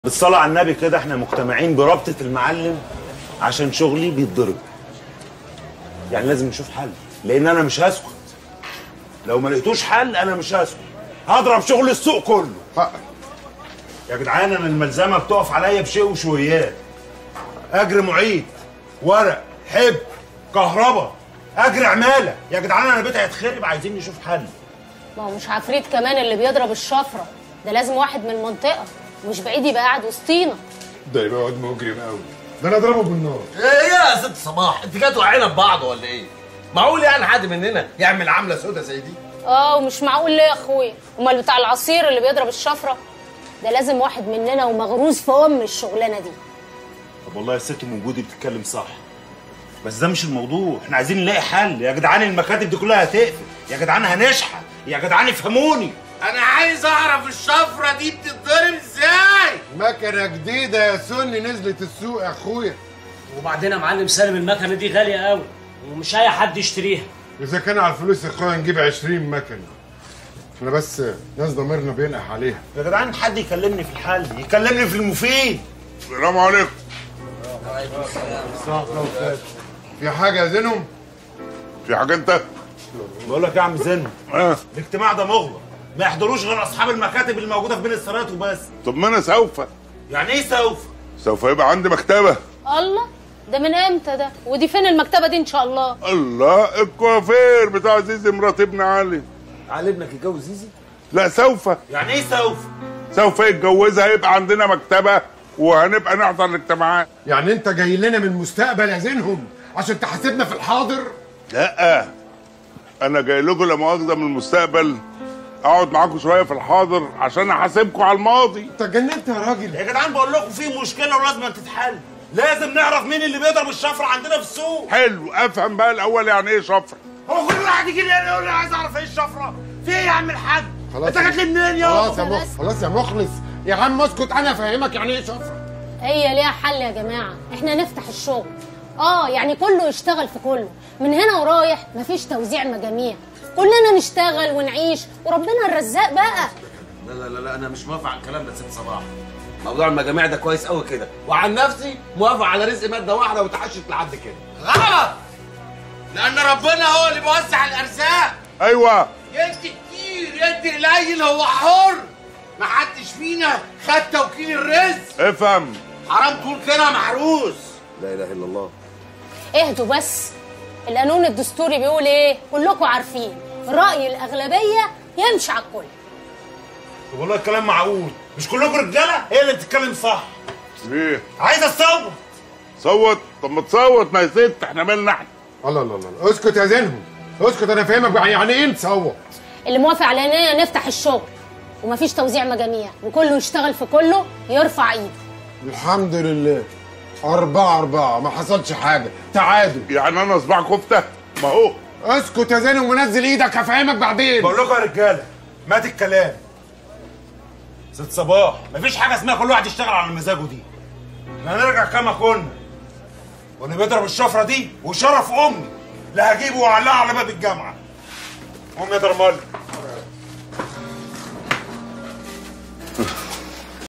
بالصلاة على النبي كده احنا مجتمعين برابطة المعلم عشان شغلي بيتضرب يعني لازم نشوف حل لان انا مش هسكت لو ما لقيتوش حل انا مش هسكت هضرب شغل السوق كله حقك يا جدعان انا الملزمه بتقف عليا بشيء وشويات اجر معيد ورق حب كهرباء اجر عماله يا جدعان انا بيتي هيتخرب عايزين نشوف حل ما هو مش عفريت كمان اللي بيضرب الشفرة ده لازم واحد من المنطقة مش بعيد يبقى قاعد وسطينا ده يبقى واد مجرم قوي ده انا اضربه بالنار ايه يا ست صباح انت جاتوا عينا ببعض ولا ايه معقول يعني حد مننا يعمل عمله سودة زي دي اه ومش معقول ليه يا اخويا امال بتاع العصير اللي بيضرب الشفرة ده لازم واحد مننا ومغروز في ام الشغلانة دي طب والله يا ست من وجودي بتتكلم صح بس ده مش الموضوع احنا عايزين نلاقي حل يا جدعان المكاتب دي كلها هتقفل يا جدعان هنشحن يا جدعان افهموني انا عايز اعرف الشفره دي بتتضرب ازاي مكنه جديده يا سني نزلت السوق يا اخويا وبعدين يا معلم سالم المكنه دي غاليه قوي ومش اي حد يشتريها اذا كان على الفلوس يا اخويا نجيب 20 مكنه احنا بس ناس ضميرنا بينقح عليها يا جدعان حد يكلمني في الحل يكلمني في المفيد السلام عليكم في حاجه يا زينهم في حاجه انت بقول لك يا عم زن اه الاجتماع ده مغلق ما يحضروش غير اصحاب المكاتب الموجوده في بين السرايات وبس طب ما انا سوف يعني ايه سوف سوف يبقى عندي مكتبه الله ده من امتى ده ودي فين المكتبة دي ان شاء الله الله الكوافير بتاع زيزي مرات ابن علي علي ابنك يتجوز زيزي لا سوف يعني ايه سوف سوف يتجوزها يبقى عندنا مكتبه وهنبقى نحضر الاجتماعات يعني انت جاي لنا من المستقبل يا زينهم عشان تحاسبنا في الحاضر لا انا جاي لكم لا مؤاخذه من المستقبل اقعد معاكم شويه في الحاضر عشان احاسبكم على الماضي انت جننت يا راجل يا جدعان بقول لكم في مشكله ولازم تتحل لازم نعرف مين اللي بيضرب الشفره عندنا في السوق حلو افهم بقى الاول يعني ايه شفره هو كل واحد يجي لي يقول لي عايز اعرف ايه الشفره في ايه يا عم الحاج انت يا- جات لي منين يا خلاص يا بابا؟ مخ خلاص يا مخلص يا عم اسكت انا افهمك يعني ايه شفره هي ليها حل يا جماعة احنا نفتح الشغل اه يعني كله يشتغل في كله من هنا ورايح مفيش توزيع مجاميع كلنا نشتغل ونعيش وربنا الرزاق بقى لا لا لا, لا انا مش موافق على الكلام ده ست صباح موضوع المجاميع ده كويس قوي كده وعن نفسي موافق على رزق ماده واحده وتعشت لحد كده غلط لان ربنا هو اللي بيوزع الارزاق ايوه يدي كتير يدي قليل هو حر ما حدش فينا خد توكيل الرزق افهم حرام تقول كده محروس لا اله الا الله اهدوا بس القانون الدستوري بيقول ايه كلكم عارفين رأي الأغلبية يمشي على الكل طب والله الكلام معقول مش كلكم رجاله هي اللي بتتكلم صح ايه عايز اتصور صوت طب ما تصوت ما يا ست احنا مالنا احنا الله الله الله اسكت يا زينهم اسكت انا فاهمك بقى يعني ايه نصوت اللي موافق على اننا نفتح الشغل ومفيش توزيع مجاميع وكله يشتغل في كله يرفع ايده الحمد لله أربعة أربعة ما حصلش حاجة تعادل يعني انا صباع كفته ما هو اسكت يا زينهم ونزل ايدك هفهمك بعدين بقول لكم يا رجاله مات الكلام ست صباح مفيش حاجه اسمها كل واحد يشتغل على مزاجه دي احنا هنرجع كما كنا واللي بيضرب الشفره دي وشرف امي لا هجيبه واعلقه على باب الجامعه قوم يا درمال